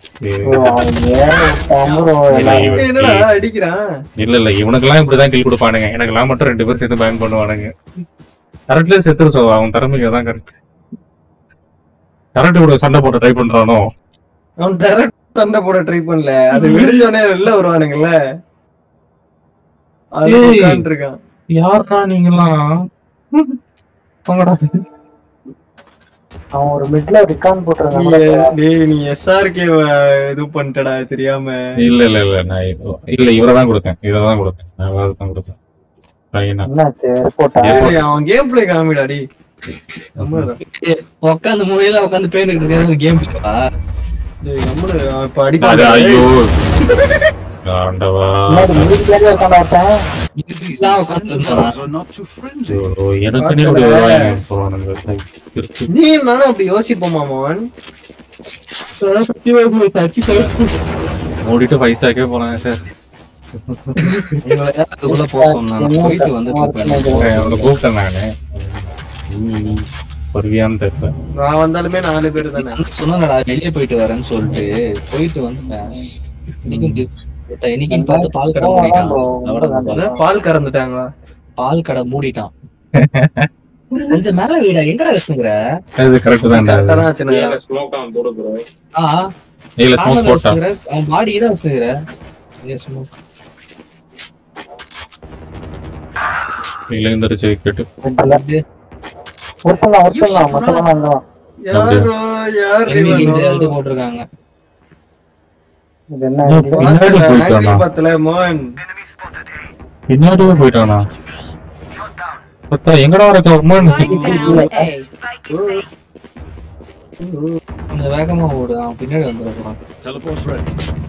இல்ல, இவன் என்னடா அடிக்கிறான் இல்ல இல்ல இவனுக்கெல்லாம் இப்படிதான் கில் கொடுப்பானுங்க எனக்கெல்லாம் மட்டும் ரெண்டு பேர் சேர்த்து பயன் பண்ணுவானுங்க கரெக்ட்ல செத்துரு சோகா அவன் திறமைக்கு தான் கரெக்ட் கரெக்ட் கூட சண்டை போட்டு ட்ரை பண்றானோ அவன் தர சண்டை போட ட்ரை பண்ணல அது விடிஞ்சோடனே வெளில வருவானுங்கல்ல அது ஏய். உட்கார்ந்திருக்கான். யாரா நீங்களாம் போங்கடா அவன் ஒரு மிட்ல ரிகான் நீ போட்டிருந்தான் டேய் நீ எஸ்ஆர்கே இது பண்ணிட்டடா தெரியாம இல்ல இல்ல இல்ல நான் இப்போ- இல்ல இவரை தான் கொடுத்தேன் இவரை தான் கொடுத்தேன் நான் இவரை தான் கொடுத்தேன் பையனா. என்னாச்சு போட்டா டேய், அவன் கேம் பிளே காமிடா டி உட்காந்து மூலையில உட்காந்து பேண்டுகிட்டு இருக்க கேம் பிளேவா நம்மளு அவன் இப்ப அது அடிப்பான் ஐயோ ஆண்டவா முன்னாடி மிடில் உட்காந்து பார்த்தேன் இதெல்லாம் உட்காந்து Those are not too friendly. ஐயோ, எனக்குன்னே இப்படி வருவாங்க போறானுங்க. இருக்கு. நீ நானும் அப்படி யோசிப்போமா மோகன் மூடிட்டு ஃபைவ் ஸ்டாக்கே போனாங்க சார் உங்களை அதுக்குள்ள போக சொன்னாங்க போயிட்டு வந்துட்டு இருப்பேன் அவனை கூப்பிட்டேன் நானு நீ வருவியான்னு தெரியல நான் வந்தாலுமே நாலு பேர் தானே சொன்னடா வெளியே போயிட்டு வரேன்னு சொல்லிட்டு போயிட்டு வந்துட்டேன் இன்னைக்கு தி- இன்னைக்கு பார்த்து பால் கடை மூடிட்டான் அவ்வளவுதான் பால். அதான் பால் கறந்துட்டாங்களா பால் கடை மூடிட்டான் கொஞ்சம் மேல வீடா எங்கடா வச்சுங்கிற அது கரெக்ட் தான் கரெக்டா தான் வச்சுருக்கான் ஸ்மோக் அவன் போட ப்ரோ ஆ இல்ல ஸ்மோக் கார்னர்ல போட்டான் வச்சுக்கிற அவன் பாடி தான் வச்சுக்கிற இங்க smoke. இல்ல இருந்துருச்சு கேட்டு ஒருத்தன் தான் ஒருத்தன் தான் மொத்தமா வந்தான் யாரோ யார் enemy இவனோ? kills எழுதி போட்டிருக்காங்க இது என்ன பின்னாடி பார்க்கல, போயிட்டானா angle பார்த்தல மோகன் பின்னாடியே போயிட்டானா பத்தா எங்கடா இருக்க உமன் Spike down A. கொஞ்சம் வேகமா ஓடு அவன் பின்னாடி வந்துட போறான் Teleport's ready.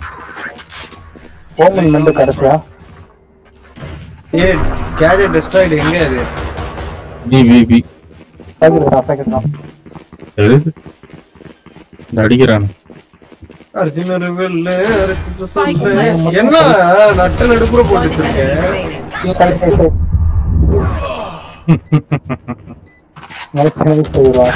ஓமன் வந்து கடைசியா ஏ கேஜெட் டெஸ்ட்ராய்டு எங்க அது பி பி பி பாக்கிட்டான் பாக்கிட்டான் எழுது இந்த அடிக்கிறான் அர்ஜுன ரிவெல்ல அரைச்சிட்டு Spike சொல்லு. planted. என்ன நட்ட நடுப்புற போட்டு One enemy வச்சிருக்க remaining. சரி சரி சரி நைஸ் நைஸ் செய்வா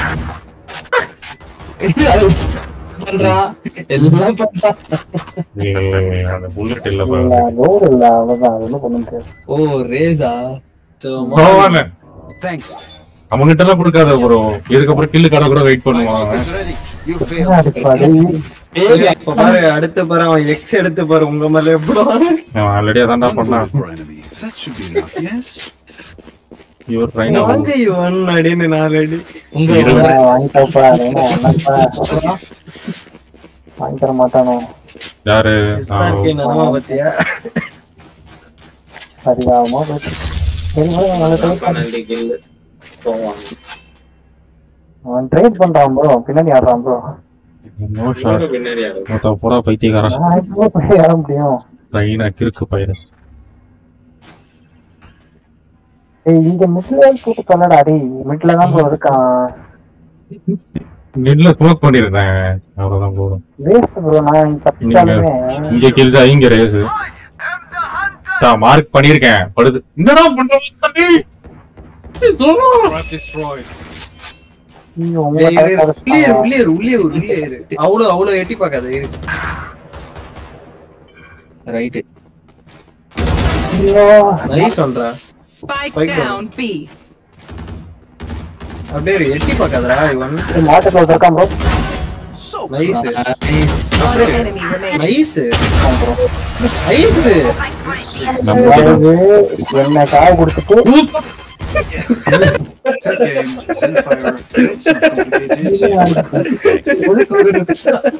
பண்றான் எல்லாம் பண்றான் இல்ல இல்ல இல்ல அந்த புல்லட் இல்ல இல்ல பாருங்க லோடு இல்ல அவ்வளவுதான் அது ஒண்ணும் பண்ண முடியாது ஓ ரேஸா So, போவாங்க Thanks. அவங்ககிட்ட எல்லாம் கொடுக்காத ப்ரோ இதுக்கப்புறம் கில்லு கடை கூட வெயிட் பண்ணுவாங்க Is ready. You என்ன fail. அடிப்பாடு இப்ப பாரு அடுத்து பாரு அவன் எக்ஸ் எடுத்து பாரு உங்க மேல எப்படி அவன் ஆல்ரெடி அதான்டா பண்ணான் For enemies. That should be enough, yes? இவர் ட்ரைன் வாங்க இவன் அப்படின்னு நாலு அடி உங்க இரு. வாங்கிட்டப்பா என்ன என்னப்பா வாங்கி தர மாட்டானோ யாரு எஸ்ஆர்கே நிலமா பாத்தியா சரியாகுமா போச்சு சரி bro, நல்ல try பண்ணு. பன்னெண்டு கில்லு போவாங்க அவன் ட்ரேட் பண்றான் ப்ரோ பின்னாடி ஆடுறான் ப்ரோ நோ ஷாட் இவங்க பின்னாடி ஆகும் மொத்த பூரா பைத்தியக்காரன் நான் இப்போ போய் ஏற முடியும் ட்ரைனா கிறுக்கு பயிர் ஏய் இங்க மிட்ல போட்டு பண்ணடா டேய் மிட்ல தான் ப்ரோ இருக்கான் நெட்ல ஸ்மோக் பண்ணிருந்தேன் அவ்வளவுதான் போதும் வேஸ்ட் ப்ரோ நான் இங்க தப்பிச்சாலுமே இங்க கில்தா இங்க ரேஸ் தான் மார்க் பண்ணிருக்கேன் படுது என்னடா பண்ற தம்பி Trap destroyed. ஐயோ, உங்க ஏய், இரு, இரு. டைப் உள்ளே இரு, உள்ளே இரு, உள்ளே இரு, உள்ளே இரு. அவ்வளவு அவ்வளவு எட்டி பார்க்காத இரு. ரைட்டு ஐயோ Nice சொல்றா. Spike Spike down B. அப்படியே இரு, எட்டி பார்க்காதடா இவன். மாட்டுக்குள்ள இருக்கான் bro Nice. One enemy remaining. Nice. Nice. அதாவது என்ன காய கொடுத்துட்டு It's okay. Zenfire. It's not complicated.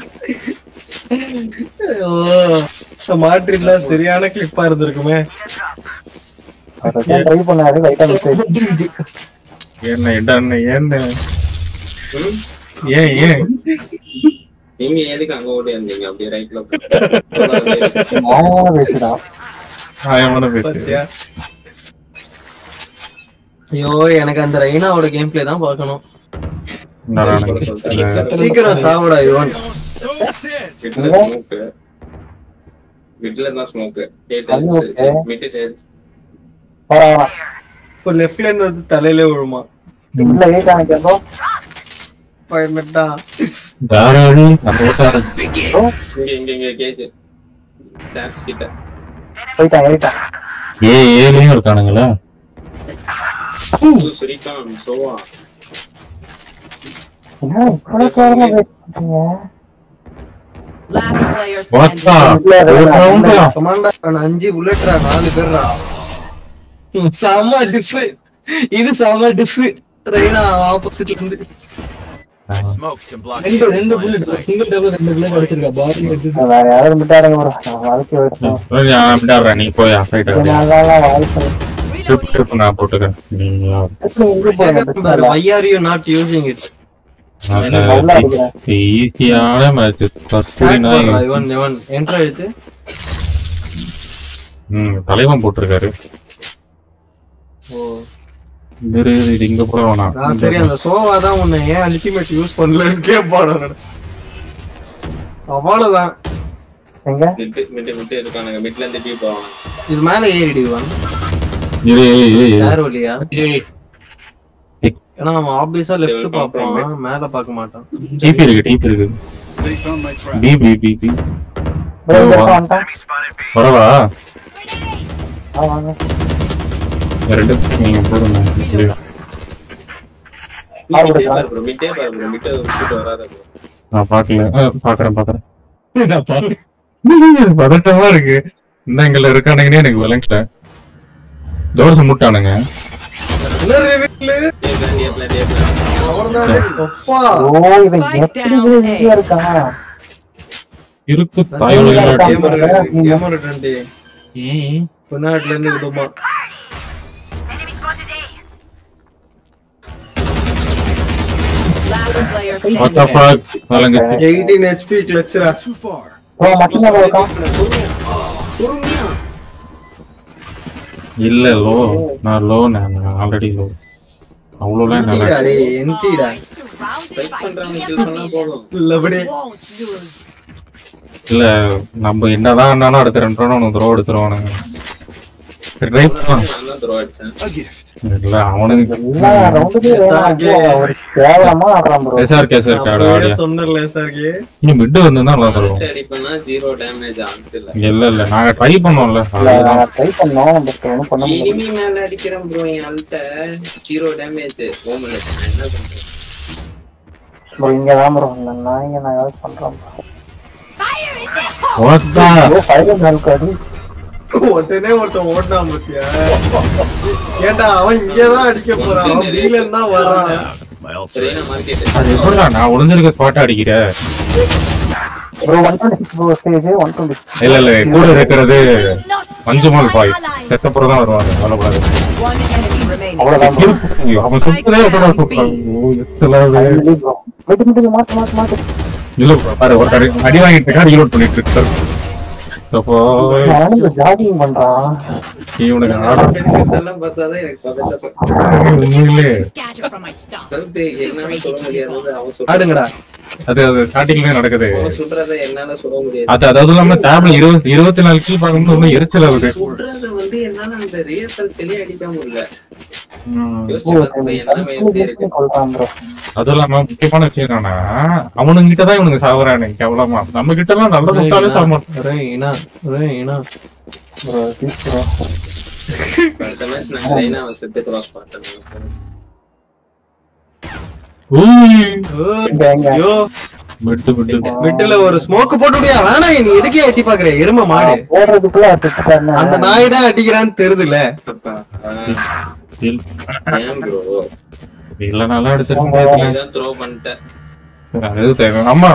ஓ, இந்த மாற்றிருந்தா சரியான கிளிப்பா இருந்திருக்குமே ட்ரை பண்ணாரு லைட்டா மிஸ்டேக் என்ன என்ன என்ன ஏன் ஏன் நீங்க எதுக்கு அங்க ஓடி வந்தீங்க அப்படியே ரைட்ல மாமா பேசுடா நியாயமான பேச்சு பாத்தியா? ஐயோ எனக்கு அந்த ரெய்னாவோட கேம் பிளே தான் பார்க்கணும் நான் நினைக்கிறேன். சீக்கிரம் சாவுடா யுவன் வீட்டுல ஸ்மோக்கு வீட்டுல தான் ஸ்மோக்கு மிட்டு டேல்ஸ் வர வர இப்போ லெஃப்ட்ல இருந்து வந்து தலையிலே விழுமா இல்ல ஏய் காணிக்கோ பயந்துட்டா யாரு அடி? அந்த ஓட்டாரு. இங்க இங்க இங்க கேஜ் டான்ஸ் கிட்ட போயிட்டான் ஏறிட்டான் ஏ ஏலையும் இருக்கானுங்களா ஸ்ரீகாந்த் சோவா என்ன இவ்வளவு கேவலமா wait பண்றீங்க? Last player வாட்ஸா standing. ஒரு ரவுண்டா கமாண்டா நான் அஞ்சு புல்லட்ரா நாலு பேர்ரா செம டிஃபு இது செம டிஃபு ரெய்னா ஆப்போசிட்ல இருந்து Smoked and blocked. ரெண்டு ரெண்டு புல்லட் சிங்கிள் டபுள் ரெண்டு புல்லட் அடிச்சிருக்கா பாடி எடுத்து வேற யாரும் விட்டாருங்க bro. நான் வாழ்க்கை வச்சேன் நான் விடாடுறேன் நீ போய் ஃபைட் அதனாலதான் வாய்ப்பு ட்ரிப் ட்ரிப் நான் போட்டுக்கிறேன் நீங்க எங்க போறேன் பாரு why are you not using it நல்லா அடிக்கிறேன் ஈஸியான மேட்ச் கஸ்தூரி Tag நாய் போடுறா, இவன் இவன் என்ட்ரா எடுத்து ம் தலைவன் போட்டிருக்காரு ஓ இரு, இரு, இது இங்க போட வேணாம் நான் சரி அந்த சோவா தான் உன்னை ஏன் அல்டிமேட் யூஸ் பண்ணலன்னு கேட்பாடு அவ்வளவுதான் எங்க மிட்டு மிட்டு மிட்டு இருக்கானுங்க மிட்ல இருந்து டீ போவாங்க இது மேல ஏறிடுவான் இரு, இரு, இரு, இரு. யார் வழியா ஏன்னா அவன் ஆப்வியஸா லெஃப்ட் பாப்பான் மேல பார்க்க மாட்டான் டிபி இருக்கு டிபி இருக்கு They found my trap. B B B B bro, இந்த வா. பக்கம் வந்துட்டான். வரவா ஆ, வாங்க. ரெண்டு நீங்க போடுங்க இப்படியா. மிட்டே பாரு bro மிட்டே பாரு bro மிட்டே விட்டுட்டு வராத bro நான் பாக்கல ஆ, பாக்குறேன் பாக்குறேன் நான் பாக்குறேன் பதட்டமா இருக்கு இந்த எங்கள இருக்கானுங்கன்னே எனக்கு விளங்கல தோசை முட்டானுங்க ஏப்லான் ஏப்லான் ஏப்லான் அப்பா ஓ, இவன் எப்படி இவ்வளவு easy-ஆ இருக்கான்? இருக்கு தாயோட கேமரா கேமரா டுவெண்ட்டி பின்னாடில இருந்து விடுமா Last player what's standing. Up வழங்குச்சு எயிட்டீன் ஹெச்பி கிளச்சுரா Too far. bro, மட்டும்தான் bro இருக்கான். இல்ல லோ நான் லோ நான் ஆல்ரெடி லோ அவ்வளோலாம் நல்லா என்டிடா டேய் என்டிடா ஃபைட் பண்றாங்க கில் பண்ணா போதும் இல்லபடி இல்ல நம்ம என்னதான் இருந்தாலும் அடுத்த ரெண்டு ரவுண்ட் உனக்கு த்ரோ எடுத்துருவானுங்க ட்ரை பண்ணலாம் நான் தான் த்ரோ அடிச்சேன் A gift. இல்ல அவனுக்கு எல்லா round-க்குமே வேணாம் bro. ஒரு கேவலமா ஆடுறான் bro. எஸ்ஆர் கேசர் கார்டு ஆடியா சொன்னல சார்கே நீ மிட் வந்து தான் நல்லா தருவோம் அடிப்பேன்னா ஜீரோ டேமேஜ் ஆகுது இல்ல இல்ல நாங்க ட்ரை பண்ணோம்ல இல்ல, நான் try பண்ணோம், but ஒண்ணும் பண்ண முடியல. இனிமே மேல அடிக்கிறேன் ப்ரோ என் அல்ட்ட ஜீரோ டேமேஜ் ஓமல என்ன பண்றேன் bro, இங்கதான் bro. இந்த நாய்ங்க நான் ஏதாவது பண்றேன் bro. ஓட்டா bro, fire மேல் காடி. உடனே ஒருத்தன் ஓட்டான் பாத்தியா ஏன்டா அவன் இங்கதான் அடிக்க போறான் அவன் வீல தான் வரான் My ult சரியான மார்க்கெட் அது எப்படிடா நான் ஒளிஞ்சிருக்க ஸ்பாட் அடிக்கிற bro, 126 bro, stage, 126. இல்ல இல்ல கூட இருக்கிறது மஞ்சுமல் பாய்ஸ் செத்தப்புறம் தான் வருவாங்க சொல்லக்கூடாது One enemy remaining. அவ்வளவுதான் bro. ஐயோ, அவன் சுத்ததே எப்படா சொல்றான் ஓ, எஸ்டலாவே. I believe bro. விட்டு, விட்டு, விட்டு, மாத்து, மாத்து, மாத்து. இல்ல bro, பாரு ஒரு அடி அடி வாங்கிட்டு இருக்கா ரீலோட் பண்ணிட்டு இருக்காரு அப்போ அவன் வந்து jogging பண்றான். இவனுக்கு ஆட எடுக்கிறதெல்லாம் பார்த்தாதான் எனக்கு பதட்டப்ப உண்மையிலே அதாவது என்னால சொல்ல முடியாது அவன் சொல்ற ஆடுங்கடா அது அது ஸ்டார்டிங்லயே நடக்குது அவன் சொல்றத என்னால சொல்ல முடியாது அது அதாவது இல்லாம டேப்ல இருபது இருபத்தி நாலு கீழ் பார்க்கும்போது ரொம்ப எரிச்சல் ஆகுது சொல்றத வந்து என்னால அந்த ரியல் தெளிய அடிக்க முடியல ம். யோசிச்சு பாருங்க எல்லாமே எப்படி இருக்கு கொள்றான் bro. அதுவும் இல்லாம முக்கியமான விஷயம் என்னன்னா அவனுங்க கிட்ட தான் இவனுங்க சாவறானுங்க கேவலமா நம்ம கிட்ட எல்லாம் நல்ல முட்டாலே சாக மாட்டான் Raina Raina bro, please bro. அடுத்த மேட்ச் நான் லைனா அவன் செத்து கிராஸ் பண்ணிட்டேன் இங்க, இங்க. ஐயோ விட்டு விட்டு மிட்டுல ஒரு ஸ்மோக் போட்டு விடியா வேணாம் நீ எதுக்கே எட்டி பாக்குற எரும மாடு போடுறதுக்குள்ள அடிச்சுட்டான்னு. அந்த நாய் தான் அடிக்கிறான்னு தெரியுதுல ஏன் ப்ரோ இல்லனாலும் அடிச்சிருக்கேன் இதான் த்ரோ பண்ணிட்டேன் அது தேவை ஆமா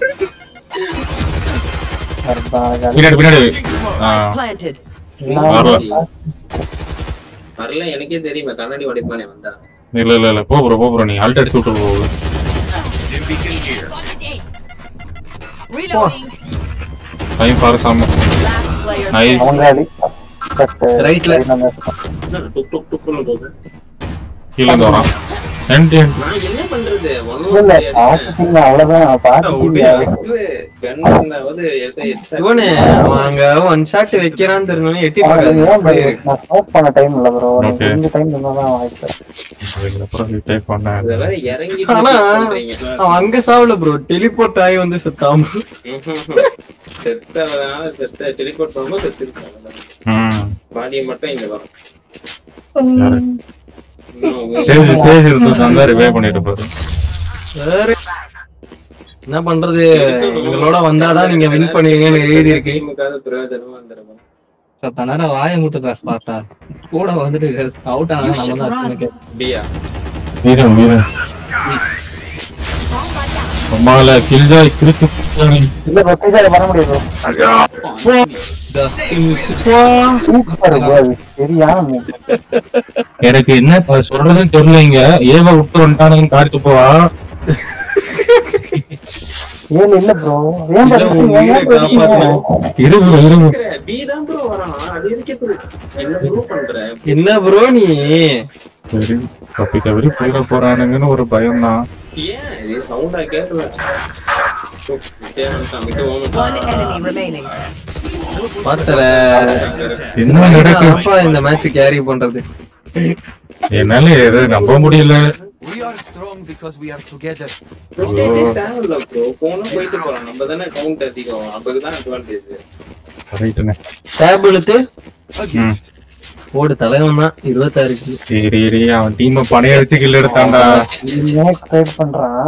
அதான், பின்னாடி பின்னாடி ஆ, Planted. வரல வரல எனக்கே தெரியுமே கண்ணாடி உடைப்பானே வந்தா இல்ல இல்ல இல்ல போ ப்ரோ போ ப்ரோ நீ ஆல்ட் அடிச்சு விட்டு போ Reloading. Time for some Last player nice அவங்காடி பட் Rightல. டுக் டுக் டுக்குன்னு போகுது கீழே இருந்து வரான் என்டி நான் என்ன பண்றது ஒண்ணும் இல்ல தெரியாது. பாத்துட்டீங்க அவ்வளவுதான் பாத்துட்டீங்க இது gun இருந்தாவது எதை headshot இவனு அவன் அங்க ஒன் ஷாட் வைக்கிறான்னு தெரிஞ்சவனே எட்டி ஏன் bro, பார்க்காது நான் ஸ்மோக் பண்ண டைம் இல்ல ப்ரோ Okay. இந்த டைம் இருந்தாதான் வாய்ப்பு அதுக்கப்புறம் டைப் பண்ணேன் இதை வேற இறங்கி ஆனா பண்றீங்க அவன் அங்க சாவல ப்ரோ டெலிபோர்ட் ஆகி வந்து செத்தாம செத்தவனால செத்த டெலிபோர்ட் பண்ணும்போது செத்துருக்காங்க ம் பாடியை மட்டும் இங்க வரும் யாரு? இன்னும் சேஜ் சேஜ் இருந்து தான் ரிவே பண்ணிட்டு பாரு வேற என்ன பண்றது எங்களோட வந்தாதான் நீங்க வின் பண்ணுவீங்கன்னு எழுதி இருக்கு டீமுக்காவது பிரயோஜனமா இருந்திருக்கும் சத்த நேரம் வாய முட்டுக்கா ஸ்பாட்டா கூட வந்துட்டு அவுட் ஆனா நம்ம தான் அசிங்கமா பியா வீரன் வீரன் அம்மால கில்ஜாய் கிறுக்கு இல்ல ப்ரோ சீக்கிரம் பண்ண முடியும் ப்ரோ சூப்பர் ப்ரோ அது சரியான move. எனக்கு என்ன ப- சொல்றதுன்னு தெரியலைங்க ஏவ விட்டு வந்துட்டானுங்க காட்டு போவா ஏன் இல்ல ப்ரோ ஏன் bro இல்ல, உன் இருக்கீங்க? உயிரை ஏன் bro இருக்கீங்க? காப்பாத்தணும். இருபது இருபது பி தான் ப்ரோ வரான் அது இருக்கே bro. என்ன ப்ரோ பண்ற என்ன ப்ரோ நீ சரி தப்பி தவறி போயிட போறானுங்கன்னு ஒரு பயம் தான் ஏன் இது சவுண்டா கேட்கல One enemy remaining. பார்த்தல என்ன நடக்கு அப்பா இந்த மேட்ச் கேரி பண்றது என்னால எது நம்ப முடியல We are strong because we are together. தேவையில்ல ப்ரோ போனும் போயிட்டு போறான் நம்ம தானே கவுண்ட் அதிகம் அப்பதான் அட்வான்டேஜ் ரைட்டுங்க டேப் இழுத்து ம் ஓடு தலைவன் தான் இருபத்தாறு கிலோ சரி சரி அவன் டீம் பணைய வச்சு கில் எடுத்தான்டா ஏன் ட்ரைட் பண்றான்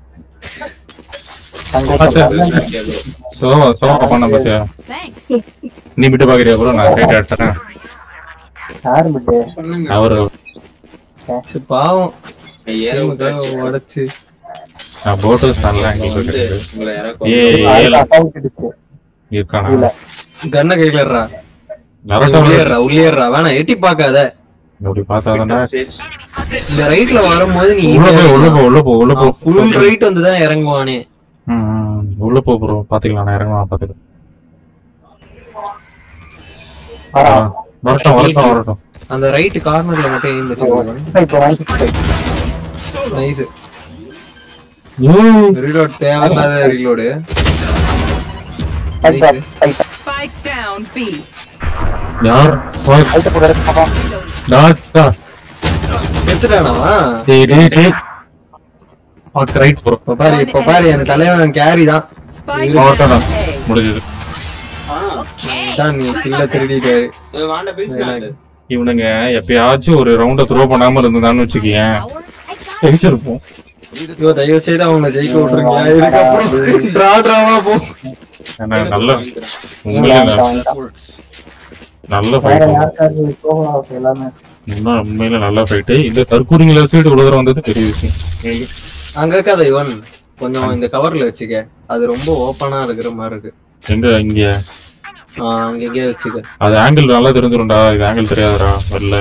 அங்க சோ சோக பண்ண பாத்தியா Thanks. நீ விட்டு பாக்குறியா ப்ரோ நான் சைட் ஆட்டேன் யாரு பிட்டு அவரு சரி, பாவம் ஏற டீமுக்காக உடைச்சு நான் போட்டு தரல வந்து எங்களுக்கு உங்களை ஏய் யாராவது ஏல அசவுட் இருக்கு இருக்கானா கண்ணை கையிலறா நரட்டா உள்ளேறா உள்ளேறா வேணாம் எட்டி பார்க்காத அப்படி பார்த்தாதானே இந்த ரைட்ல வரும்போது நீ உள்ள போ உள்ள போ உள்ள போ உள்ள போ ஃபுல் ரைட் வந்து தான் இறங்குவானே ம், ம், உள்ள போ ப்ரோ பாத்துக்கலாம் நான் இறங்கலாம் பாத்துக்கலாம் வரா வரட்டும் வரட்டும் வரட்டும் அந்த ரைட் கார்னர்ல மட்டும் எய்ம் வச்சுக்கோங்க இப்போ ஒன் சிக்ஸ்டி நைஸ் ஏய், ரீலோட் தேவையில்லாத reload fight fight Spike down B. யார் ஃபைட் போடுறது பாப்பா டாக்டா எடுத்துட்டானாவா டேய் டேய் டேய் பாத்து ரைட் ப்ரோ இப்ப பாரு இப்ப பாரு என் தலைவன் கேரி தான் Spike வரட்டும் down A. முடிஞ்சது தான் நீ கில்ல திருடிட்டாரு வாண்ட பேசினாங்க இவனுங்க எப்பயாச்சும் ஒரு ரவுண்ட த்ரோ பண்ணாம இருந்தான்னு வச்சுக்கேன் ஜெயிச்சிருப்போம் ஐயோ தயவு செய்து அவனை ஜெயிக்க விட்டுருங்க இதுக்கப்புறம் டிரா டிராவா போ ஏன்னா நல்ல உண்மையிலே நல்ல- works. நல்ல வேற ஃபைட் யாருக்காவது போவா எல்லாமே உண்மையில நல்ல ஃபைட் இந்த தற்கூரிங்கள சைடு உள்ள தூரம் வந்தது பெரிய விஷயம் அங்க இருக்காத இவன் கொஞ்சம் இந்த கவர்ல வச்சுக்க அது ரொம்ப ஓப்பனா இருக்கிற மாதிரி இருக்கு எங்க இங்க ஆ, அங்க எங்கேயே வச்சுக்க அது ஆங்கிள் நல்லா தெரிஞ்சிரும்டா இது ஆங்கிள் தெரியாதுடா வரல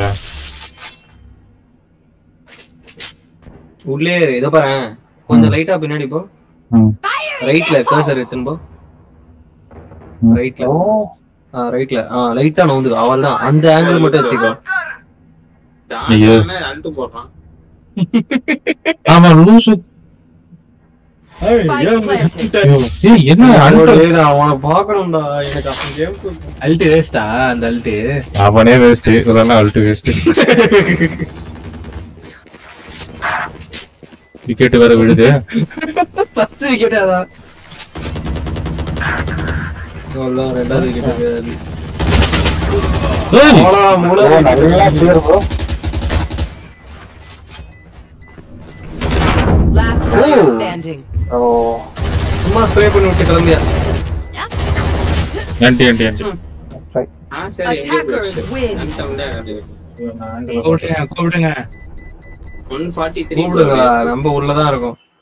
உள்ளே இரு, இதை பாரு கொஞ்சம் லைட்டா பின்னாடி போ ம். ரைட்ல கர்சர் எடுத்துன்னு போ ம். ரைட்ல ஆ ரைட்ல ஆ லைட்டா நவுந்து அவள் தான் அந்த ஆங்கிள் மட்டும் வச்சுக்கோ ஐயோ. அந்து போடுறான் ஆமா லூசு Spike planted. ஏய் என்ன ஐயோ, அல்ட் டேய், நான் அவனை பார்க்கணும்டா எனக்கு அவன் கேம் அல்ட்டு வேஸ்டா அந்த அல்ட்டு அவனே வேஸ்ட் இதெல்லாம் அல்ட் வேஸ்ட் விக்கெட் வேற விழுது பத்து விக்கெட் அதான் அவ்வளவுதான், ரெண்டாவது விக்கெட் ஏய், ஓ நல்லா clear bro Last player standing. ஓ சும்மா ஸ்ப்ரே பண்ணி விட்டு கிளம்பியா ஆன்டி ஆன்டி ஆன்டி ஆ சரி Attackers win. கூப்பிடுங்க கூப்பிடுங்க ஒன் ஃபார்ட்டி த்ரீ கூப்பிடுங்களா நம்ம உள்ளதான் இருக்கோம்